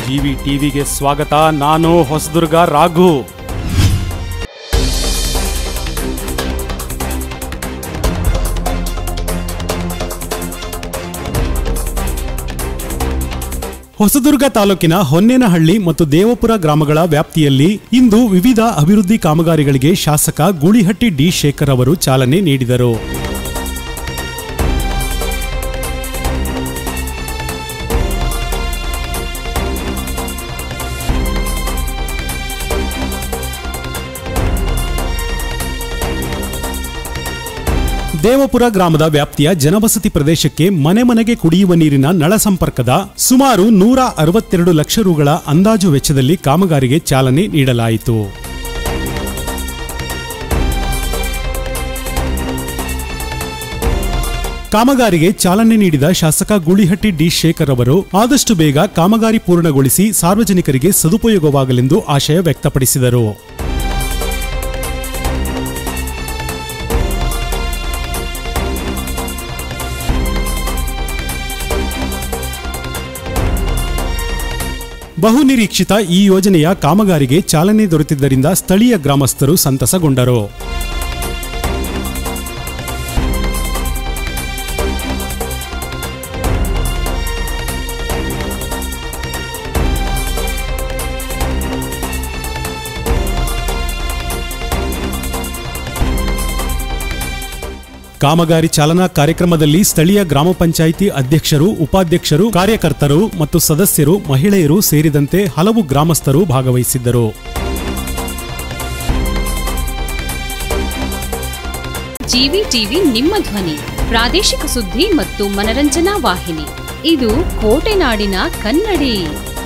GV ಟಿವಿಗೆ ಸ್ವಾಗತ ನಾನು ಹೊಸದುರ್ಗ ರಾಘು ಹೊಸದುರ್ಗ ತಾಲೂಕಿನ ಹೊನ್ನೇನಹಳ್ಳಿ ಮತ್ತು ದೇವಪುರ ಗ್ರಾಮಗಳ ವ್ಯಾಪ್ತಿಯಲ್ಲಿ ಇಂದು ವಿವಿಧ ಅಭಿವೃದ್ಧಿ ಕಾಮಗಾರಿಗಳಿಗೆ ಶಾಸಕ ಗೂಳಿಹಟ್ಟಿ ಡಿ ಶೇಖರ್ ಅವರು ಚಾಲನೆ ನೀಡಿದರು ದೇವಪುರ ಗ್ರಾಮದ ವ್ಯಾಪ್ತಿಯ ಜನವಸತಿ ಪ್ರದೇಶಕ್ಕೆ ಮನೆ ಮನೆಗೆ ಕುಡಿಯುವ ನೀರಿನ ನಳ ಸಂಪರ್ಕದ ಸುಮಾರು ನೂರ ಅರವತ್ತೆರಡು ಲಕ್ಷ ರುಗಳ ಅಂದಾಜು ವೆಚ್ಚದಲ್ಲಿ ಕಾಮಗಾರಿಗೆ ಚಾಲನೆ ನೀಡಲಾಯಿತು ಕಾಮಗಾರಿಗೆ ಚಾಲನೆ ನೀಡಿದ ಶಾಸಕ ಗೂಳಿಹಟ್ಟಿ ಡಿ ಶೇಖರ್ ಅವರು ಆದಷ್ಟು ಬೇಗ ಕಾಮಗಾರಿ ಪೂರ್ಣಗೊಳಿಸಿ ಸಾರ್ವಜನಿಕರಿಗೆ ಸದುಪಯೋಗವಾಗಲೆಂದು ಆಶಯ ವ್ಯಕ್ತಪಡಿಸಿದರು ಬಹುನಿರೀಕ್ಷಿತ ಈ ಯೋಜನೆಯ ಕಾಮಗಾರಿಗೆ ಚಾಲನೆ ದೊರೆತಿದ್ದರಿಂದ ಸ್ಥಳೀಯ ಗ್ರಾಮಸ್ಥರು ಸಂತಸಗೊಂಡರು ಕಾಮಗಾರಿ ಚಾಲನಾ ಕಾರ್ಯಕ್ರಮದಲ್ಲಿ ಸ್ಥಳೀಯ ಗ್ರಾಮ ಪಂಚಾಯಿತಿ ಅಧ್ಯಕ್ಷರು ಉಪಾಧ್ಯಕ್ಷರು ಕಾರ್ಯಕರ್ತರು ಮತ್ತು ಸದಸ್ಯರು ಮಹಿಳೆಯರು ಸೇರಿದಂತೆ ಹಲವು ಗ್ರಾಮಸ್ಥರು ಭಾಗವಹಿಸಿದ್ದರು ಜಿವಿ ಟಿವಿ ನಿಮ್ಮ ಧ್ವನಿ ಪ್ರಾದೇಶಿಕ ಸುದ್ದಿ ಮತ್ತು ಮನರಂಜನಾ ವಾಹಿನಿ ಇದು ಕೋಟೆನಾಡಿನ ಕನ್ನಡಿ